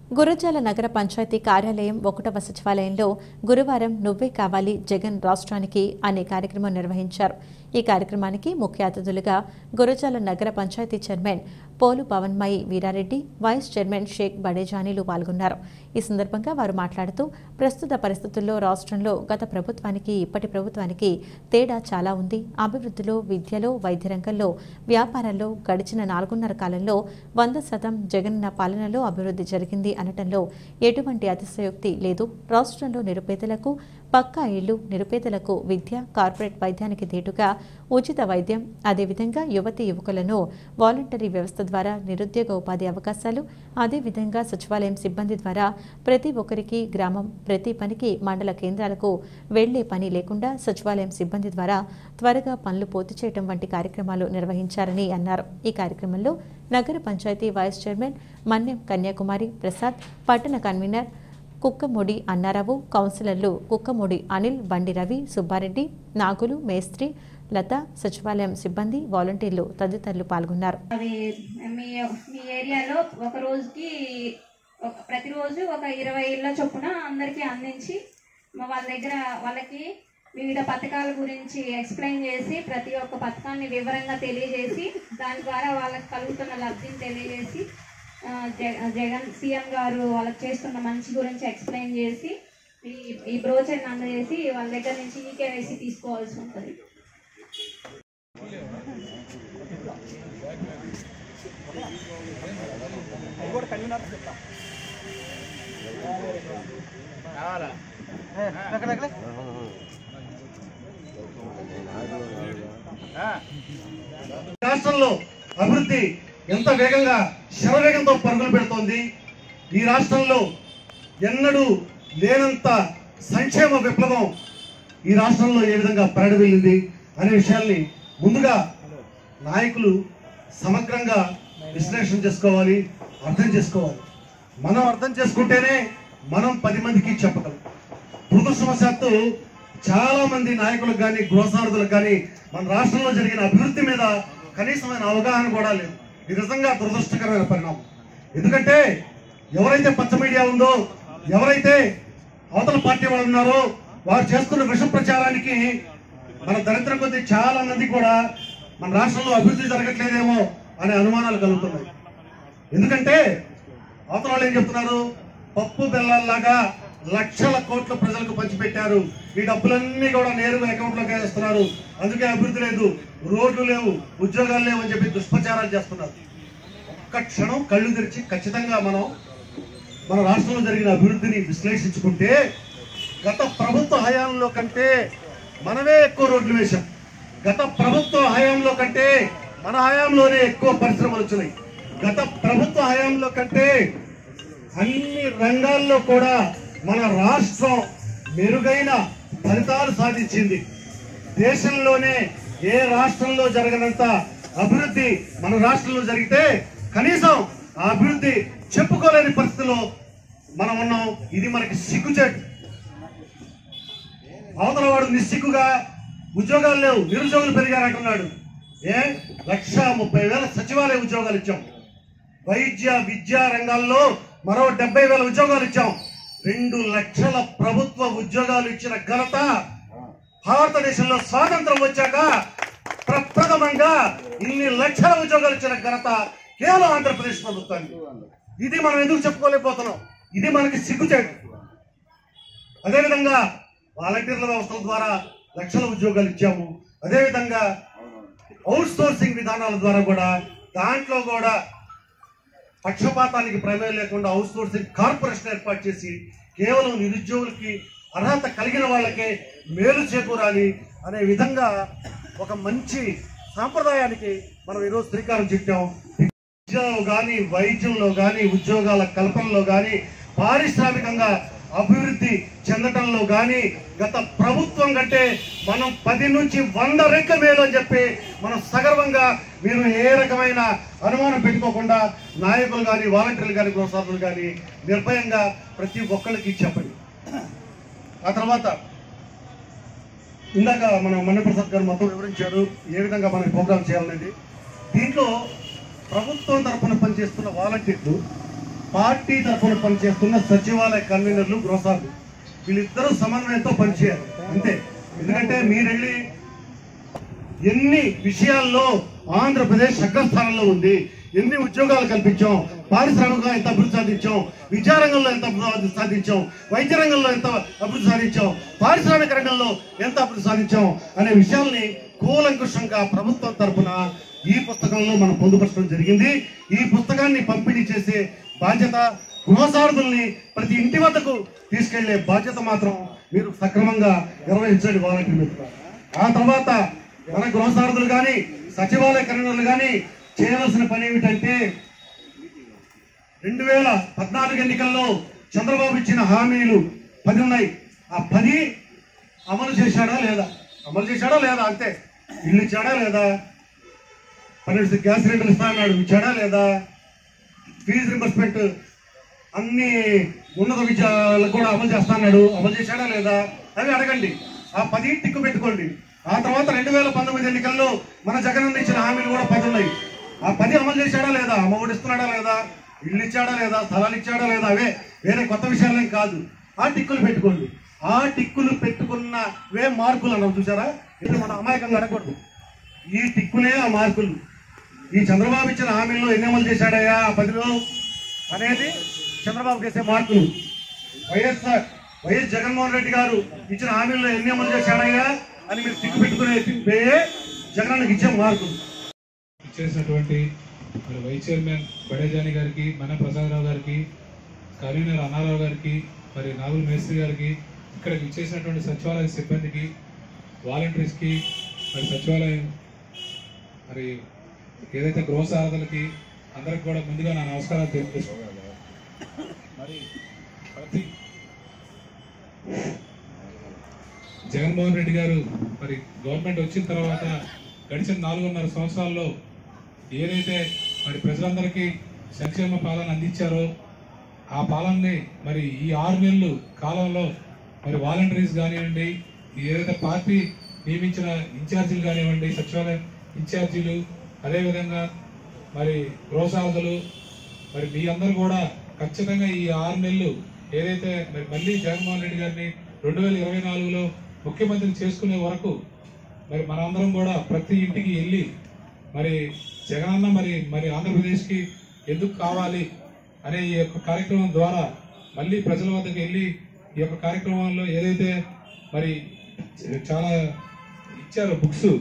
గురజాల నగర పంచాయతీ కార్యాలయం ఒకటవ సచివాలయంలో గురువారం నువ్వే కావాలి జగన్ రాష్ట్రానికి అనే కార్యక్రమం నిర్వహించారు ఈ కార్యక్రమానికి ముఖ్య అతిథులుగా గురజాల నగర panchayat chairman Polu Pavanmayi Veerareddy vice chairman Shaik బడేజానీలు పాల్గొన్నారు ఈ సందర్భంగా వారు మాట్లాడుతూ ప్రస్తుత పరిస్థితుల్లో రాష్ట్రంలో గత ప్రభుత్వానికి ఇప్పటి ప్రభుత్వానికి తేడా చాలా ఉంది అభివృద్ధిలో విద్యలో వైద్య రంగంలో వ్యాపారాల్లో గడిచిన నాలుగున్నర కాలంలో వంద శాతం జగనన్న పాలనలో అభివృద్ధి జరిగింది అనటంలో ఎటువంటి అతిశయోక్తి లేదు రాష్ట్రంలో నిరుపేదలకు పక్కా ఇళ్లు నిరుపేదలకు విద్య కార్పొరేట్ వైద్యానికి దీటుగా ఉచిత వైద్యం అదేవిధంగా యువతి యువకులను వాలంటరీ వ్యవస్థ ద్వారా నిరుద్యోగ ఉపాధి అవకాశాలు అదేవిధంగా సచివాలయం సిబ్బంది ద్వారా ప్రతి ఒక్కరికి గ్రామం ప్రతి పనికి మండల కేంద్రాలకు వెళ్లే పని లేకుండా సచివాలయం సిబ్బంది ద్వారా త్వరగా పనులు పూర్తి చేయడం వంటి కార్యక్రమాలు నిర్వహించారని అన్నారు ఈ కార్యక్రమంలో నగర పంచాయతీ వైస్ చైర్మన్ మన్యం కన్యాకుమారి ప్రసాద్ పట్టణ కన్వీనర్ కుక్కమూడి అన్నారావు కౌన్సిలర్లు కుక్కమూడి అనిల్ బండి రవి సుబ్బారెడ్డి నాగులు మేస్త్రి లత సచివాలయం సిబ్బంది వాలంటీర్లు తదితరులు పాల్గొన్నారు అది మీ మీ ఏరియాలో ఒక రోజుకి ఒక ప్రతిరోజు ఒక ఇరవై ఇళ్ళ చొప్పున అందరికీ అందించి మా వాళ్ళ దగ్గర వాళ్ళకి వివిధ పథకాల గురించి ఎక్స్ప్లెయిన్ చేసి ప్రతి ఒక్క పథకాన్ని వివరంగా తెలియజేసి దాని ద్వారా వాళ్ళకి కలుగుతున్న లబ్ధిని తెలియజేసి ఆ, జగ- జగన్ సీఎం గారు వాళ్ళకి చేస్తున్న మంచి గురించి ఎక్స్ప్లెయిన్ చేసి ఈ ఈ బ్రోచర్ని అందజేసి వాళ్ళ దగ్గర నుంచి ఈకేవైసీ తీసుకోవాల్సి ఉంటుంది రాష్ట్రంలో అభివృద్ధి ఎంత వేగంగా శరవేగంతో పరుగులు పెడుతోంది ఈ రాష్ట్రంలో ఎన్నడూ లేనంత సంక్షేమ విప్లవం ఈ రాష్ట్రంలో ఏ విధంగా పరిడవిల్లింది అనే విషయాల్ని ముందుగా నాయకులు సమగ్రంగా విశ్లేషణ చేసుకోవాలి అర్థం చేసుకోవాలి మనం అర్థం చేసుకుంటేనే మనం పది మందికి చెప్పగలం దురదృష్టవశాత్తు చాలా మంది నాయకులకు కానీ గృహసారథులకు కానీ మన రాష్ట్రంలో జరిగిన అభివృద్ధి మీద కనీసమైన అవగాహన కూడా లేదు ఇది నిజంగా దురదృష్టకరమైన పరిణామం ఎందుకంటే ఎవరైతే పచ్చ మీడియా ఉందో ఎవరైతే అవతల పార్టీ వాళ్ళు ఉన్నారో వారు చేస్తున్న విష ప్రచారానికి మన దరిద్రం కొద్ది చాలా మంది కూడా మన రాష్ట్రంలో అభివృద్ధి జరగట్లేదేమో అనే అనుమానాలు కలుగుతున్నాయి ఎందుకంటే అవతల వాళ్ళు ఏం చెప్తున్నారు పప్పు బెల్లాల్లాగా లక్షల కోట్ల ప్రజలకు పంచిపెట్టారు ఈ డబ్బులన్నీ కూడా నేరుగా అకౌంట్లోకి వేస్తున్నారు అందుకే అభివృద్ధి లేదు రోడ్లు లేవు ఉద్యోగాలు లేవు అని చెప్పి దుష్ప్రచారాలు చేస్తున్నారు ఒక్క క్షణం కళ్ళు తెరిచి ఖచ్చితంగా మనం మన రాష్ట్రంలో జరిగిన అభివృద్ధిని విశ్లేషించుకుంటే గత ప్రభుత్వ హయాంలో కంటే మనమే ఎక్కువ రోడ్లు వేశాం గత ప్రభుత్వ హయాంలో కంటే మన హయాంలోనే ఎక్కువ పరిశ్రమలు వచ్చినాయి గత ప్రభుత్వ హయాంలో కంటే అన్ని రంగాల్లో కూడా మన రాష్ట్రం మెరుగైన ఫలితాలు సాధించింది దేశంలోనే ఏ రాష్ట్రంలో జరగనంత అభివృద్ధి మన రాష్ట్రంలో జరిగితే కనీసం ఆ అభివృద్ధి చెప్పుకోలేని పరిస్థితిలో మనం ఉన్నాం ఇది మనకి సిగ్గుచేటు అవతల వాడు నిస్సిగ్గుగా ఉద్యోగాలు లేవు నిరుద్యోగులు పెరిగారంటున్నాడు ఏ లక్ష ముప్పై వేల సచివాలయ ఉద్యోగాలు ఇచ్చాం వైద్య విద్యా రంగాల్లో మరో డెబ్బై వేల ఉద్యోగాలు ఇచ్చాం రెండు లక్షల ప్రభుత్వ ఉద్యోగాలు ఇచ్చిన ఘనత భారతదేశంలో స్వాతంత్రం వచ్చాక ప్రప్రథమంగా ఇన్ని లక్షల ఉద్యోగాలు ఇచ్చిన ఘనత కేవలం ఆంధ్రప్రదేశ్ ప్రభుత్వానికి ఇది మనం ఎందుకు చెప్పుకోలేకపోతున్నాం ఇది మనకి సిగ్గుచేటు అదేవిధంగా వాలంటీర్ల వ్యవస్థల ద్వారా లక్షల ఉద్యోగాలు ఇచ్చాము అదేవిధంగా అవుట్ సోర్సింగ్ విధానాల ద్వారా కూడా దాంట్లో కూడా పక్షపాతానికి ప్రమేయం లేకుండా అవుట్ సోర్సింగ్ కార్పొరేషన్ ఏర్పాటు చేసి కేవలం నిరుద్యోగులకి అర్హత కలిగిన వాళ్ళకే మేలు చేకూరాలి అనే విధంగా ఒక మంచి సాంప్రదాయానికి మనం ఈరోజు శ్రీకారం చుట్టాం విద్యలో కానీ వైద్యంలో కానీ ఉద్యోగాల కల్పనలో కానీ పారిశ్రామికంగా అభివృద్ధి చెందటంలో కానీ గత ప్రభుత్వం కంటే మనం పది నుంచి వంద రెట్ల మేలు అని చెప్పి మనం సగర్వంగా మీరు ఏ రకమైన అనుమానం పెట్టుకోకుండా నాయకులు కానీ వాలంటీర్లు కానీ ప్రోత్సాహకులు కానీ నిర్భయంగా ప్రతి ఒక్కరికి చెప్పండి ఆ తర్వాత ఇందాక మన మణిప్రసాద్ గారు మొత్తం వివరించారు ఏ విధంగా మనం ప్రోగ్రామ్ చేయాలనేది దీంట్లో ప్రభుత్వం తరఫున పనిచేస్తున్న వాలంటీర్లు పార్టీ తరఫున పనిచేస్తున్న సచివాలయ కన్వీనర్లు గృహసార్లు వీళ్ళిద్దరూ సమన్వయంతో పనిచేయాలి అంతే ఎందుకంటే మీరెళ్ళి ఎన్ని విషయాల్లో ఆంధ్రప్రదేశ్ అగ్రస్థానంలో ఉంది ఎన్ని ఉద్యోగాలు కల్పించాం పారిశ్రామికంగా ఎంత అభివృద్ధి సాధించాం విద్యా రంగంలో ఎంత అభివృద్ధి సాధించాం వైద్య రంగంలో ఎంత అభివృద్ధి సాధించాం పారిశ్రామిక రంగంలో ఎంత అభివృద్ధి సాధించాం అనే విషయాల్ని కూలంకుషంగా ప్రభుత్వం తరపున ఈ పుస్తకంలో మనం పొందుపరచడం జరిగింది ఈ పుస్తకాన్ని పంపిణీ చేసే బాధ్యత గృహసారథుల్ని ప్రతి ఇంటి వద్దకు తీసుకెళ్లే బాధ్యత మాత్రం మీరు సక్రమంగా నిర్వహించండి వాలంటీర్ మిత్రులు ఆ తర్వాత మన గృహసారథులు కానీ సచివాలయ కన్వీనర్లు కానీ చేయవలసిన పని ఏమిటంటే రెండు వేల పద్నాలుగు ఎన్నికల్లో చంద్రబాబు ఇచ్చిన హామీలు పది ఉన్నాయి ఆ పది అమలు చేశాడా లేదా అమలు చేశాడా లేదా అంతే ఇల్లు ఇచ్చాడా లేదా పన్నెండు గ్యాస్ సిలిండర్లు ఇస్తా అన్నాడు ఇచ్చాడా లేదా ఫీజు రింబర్స్మెంట్ అన్ని ఉన్నత విద్యాలకు కూడా అమలు చేస్తా అన్నాడు అమలు చేశాడా లేదా అవి అడగండి ఆ పది టిక్కు పెట్టుకోండి ఆ తర్వాత రెండు వేల పంతొమ్మిది ఎన్నికల్లో మన జగనన్న ఇచ్చిన హామీలు కూడా పది ఉన్నాయి ఆ పది అమలు చేశాడా లేదా అమ్మఒడి ఇస్తున్నాడా లేదా ఇల్లు ఇచ్చాడా లేదా స్థలాలు ఇచ్చాడా లేదా అవే వేరే కొత్త విషయాలేం కాదు ఆ టిక్కులు పెట్టుకోండి ఆ టిక్కులు పెట్టుకున్నవే మార్కులు అన్నాం చూసారా ఇది మన అమాయకంగా అడగకూడదు ఈ టిక్కులే ఆ మార్కులు ఈ చంద్రబాబు ఇచ్చిన హామీల్లో ఎన్ని అమలు చేశాడయ్యా ఆ పదిలో అనేది చంద్రబాబు చేసే మార్కులు వైఎస్ఆర్ వైఎస్ జగన్మోహన్ రెడ్డి గారు ఇచ్చిన హామీల్లో ఎన్ని అమలు చేశాడయ్యా అని మీరు టిక్కు పెట్టుకునే టిప్పే జగనానికి ఇచ్చే మార్కులు ఇచ్చేసినటువంటి మరి వైస్ చైర్మన్ బడేజాని గారికి మన ప్రసాదరావు గారికి కరీనర్ అన్నారావు గారికి మరి నాగుల్ మేస్త్రి గారికి ఇక్కడ ఇచ్చేసినటువంటి సచివాలయ సిబ్బందికి వాలంటీర్స్కి మరి సచివాలయం మరి ఏదైతే గృహ సారథులకి అందరికి కూడా ముందుగా నా నమస్కారాలు తెలియజేస్తున్నాను మరి ప్రతి జగన్మోహన్ రెడ్డి గారు మరి గవర్నమెంట్ వచ్చిన తర్వాత గడిచిన నాలుగున్నర సంవత్సరాల్లో ఏదైతే మరి ప్రజలందరికీ సంక్షేమ పాలన అందించారో ఆ పాలనని మరి ఈ ఆరు నెలలు కాలంలో మరి వాలంటీర్స్ కానివ్వండి ఏదైతే పార్టీ నియమించిన ఇన్ఛార్జీలు కానివ్వండి సచివాలయం ఇన్ఛార్జీలు అదేవిధంగా మరి గృహసారథులు మరి మీ అందరూ కూడా ఖచ్చితంగా ఈ ఆరు నెలలు ఏదైతే మరి మళ్ళీ జగన్మోహన్ రెడ్డి గారిని రెండు వేల ఇరవై నాలుగులో ముఖ్యమంత్రి చేసుకునే వరకు మరి మనందరం కూడా ప్రతి ఇంటికి వెళ్ళి మరి జగనన్న మరి మరి ఆంధ్రప్రదేశ్కి ఎందుకు కావాలి అనే ఈ యొక్క కార్యక్రమం ద్వారా మళ్ళీ ప్రజల వద్దకు వెళ్ళి ఈ యొక్క కార్యక్రమంలో ఏదైతే మరి చాలా ఇచ్చారు బుక్స్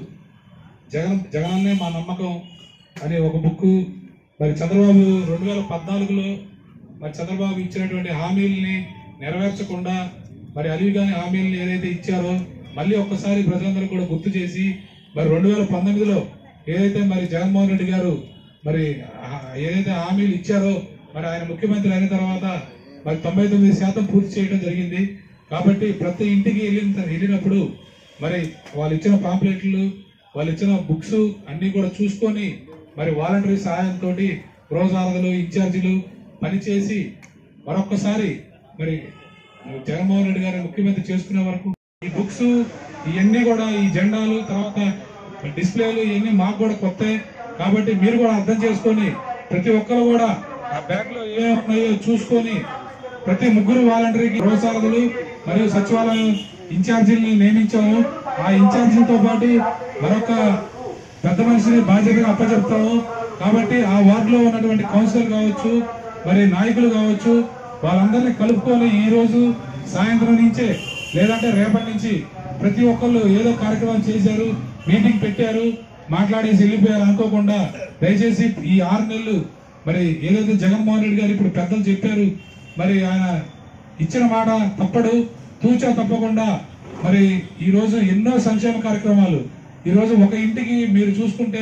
జగన్ జగనన్నే మా నమ్మకం అనే ఒక బుక్ మరి చంద్రబాబు రెండు వేల పద్నాలుగులో మరి చంద్రబాబు ఇచ్చినటువంటి హామీలని నెరవేర్చకుండా మరి అలివిగాని హామీలను ఏదైతే ఇచ్చారో మళ్ళీ ఒక్కసారి ప్రజలందరూ కూడా గుర్తు చేసి మరి రెండు వేల పంతొమ్మిదిలో ఏదైతే మరి జగన్మోహన్ రెడ్డి గారు మరి ఆ- ఏదైతే హామీలు ఇచ్చారో మరి ఆయన ముఖ్యమంత్రి అయిన తర్వాత మరి తొంభై తొమ్మిది శాతం పూర్తి చేయడం జరిగింది కాబట్టి ప్రతి ఇంటికి వెళ్ళిన వెళ్ళినప్పుడు మరి వాళ్ళు ఇచ్చిన పాంప్లెట్లు వాళ్ళు ఇచ్చిన బుక్స్ అన్ని కూడా చూసుకొని మరి వాలంటరీ సహాయంతో గృహసారథులు ఇన్ఛార్జీలు పనిచేసి మరొక్కసారి మరి జగన్మోహన్ రెడ్డి గారు ముఖ్యమంత్రి చేసుకునే వరకు ఈ బుక్స్ ఇవన్నీ కూడా ఈ జెండాలు తర్వాత డిస్ప్లేలు ఇవన్నీ మాకు కూడా కొత్త కాబట్టి మీరు కూడా అర్థం చేసుకొని ప్రతి ఒక్కరు కూడా ఆ బ్యాగ్ లో ఏమేమి ఉన్నాయో చూసుకొని ప్రతి ముగ్గురు వాలంటీర్కి గృహసారథులు మరియు సచివాలయం ఇన్ఛార్జీలని నియమించాము ఆ ఇన్ఛార్జీలతో పాటు మరొక పెద్ద మనిషిని బాధ్యతగా అప్పచెప్తాము కాబట్టి ఆ వార్డులో ఉన్నటువంటి కౌన్సిలర్ కావచ్చు మరి నాయకులు కావచ్చు వాళ్ళందరినీ కలుపుకొని ఈ రోజు సాయంత్రం నుంచే లేదంటే రేపటి నుంచి ప్రతి ఒక్కళ్ళు ఏదో కార్యక్రమం చేశారు మీటింగ్ పెట్టారు మాట్లాడేసి వెళ్ళిపోయారు అనుకోకుండా దయచేసి ఈ ఆరు నెలలు మరి ఏదైతే జగన్మోహన్ రెడ్డి గారు ఇప్పుడు పెద్దలు చెప్పారు మరి ఆయన ఇచ్చిన మాట తప్పడు తూచా తప్పకుండా మరి ఈ రోజు ఎన్నో సంక్షేమ కార్యక్రమాలు ఈ రోజు ఒక ఇంటికి మీరు చూసుకుంటే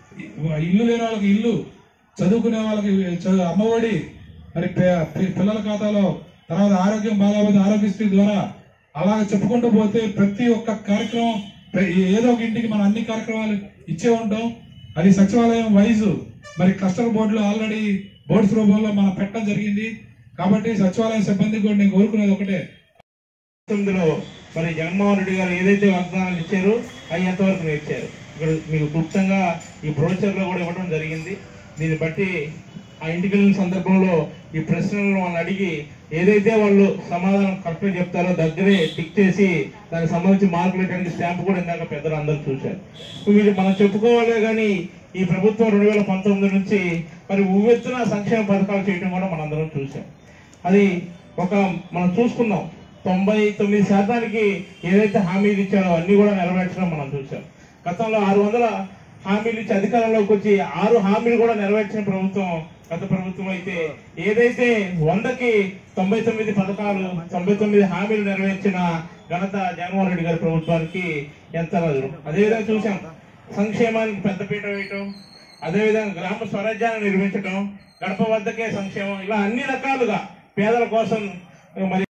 ఇల్లు లేని వాళ్ళకి ఇల్లు చదువుకునే వాళ్ళకి చదువు అమ్మఒడి మరి పి- పి- పిల్లల ఖాతాలో తర్వాత ఆరోగ్యం బాగాపోతే ఆరోగ్యశ్రీ ద్వారా అలాగ చెప్పుకుంటూ పోతే ప్రతి ఒక్క కార్యక్రమం ప్ర- ఏదో ఒక ఇంటికి మనం అన్ని కార్యక్రమాలు ఇచ్చే ఉంటాం అది సచివాలయం వైజ్ మరి క్లస్టర్ బోర్డులో ఆల్రెడీ బోర్డ్స్ రూపంలో మనం పెట్టడం జరిగింది కాబట్టి సచివాలయం సిబ్బందికి కూడా నేను కోరుకునేది ఒకటే తొమ్మిదిలో మరి జగన్మోహన్ రెడ్డి గారు ఏదైతే వాగ్దానాలు ఇచ్చారో అవి ఎంతవరకు ఇచ్చారు ఇక్కడ మీకు క్లుప్తంగా ఈ బ్రోచర్లో కూడా ఇవ్వడం జరిగింది దీన్ని బట్టి ఆ ఇంటికి వెళ్ళిన సందర్భంలో ఈ ప్రశ్నలను వాళ్ళు అడిగి ఏదైతే వాళ్ళు సమాధానం కరెక్ట్గా చెప్తారో దగ్గరే టిక్ చేసి దానికి సంబంధించి మార్కులు వేయడానికి స్టాంప్ కూడా ఇందాక పెద్దలు అందరూ చూశారు వీళ్ళు మనం చెప్పుకోవాలే కానీ ఈ ప్రభుత్వం రెండు వేల పంతొమ్మిది నుంచి మరి ఉవ్వెత్తున సంక్షేమ పథకాలు చేయడం కూడా మనందరం చూసాం అది ఒక మనం చూసుకున్నాం తొంభై తొమ్మిది శాతానికి ఏదైతే హామీలు ఇచ్చారో అన్ని కూడా నెరవేర్చడం మనం చూసాం గతంలో ఆరు వందల హామీలు ఇచ్చి అధికారంలోకి వచ్చి ఆరు హామీలు కూడా నెరవేర్చిన ప్రభుత్వం గత ప్రభుత్వం అయితే ఏదైతే వందకి తొంభై తొమ్మిది పథకాలు తొంభై తొమ్మిది హామీలు నెరవేర్చిన ఘనత జగన్మోహన్ రెడ్డి గారి ప్రభుత్వానికి ఎంత నదులు అదేవిధంగా చూసాం సంక్షేమానికి పెద్దపీట వేయటం అదేవిధంగా గ్రామ స్వరాజ్యాన్ని నిర్మించటం గడప వద్దకే సంక్షేమం ఇలా అన్ని రకాలుగా పేదల కోసం మరి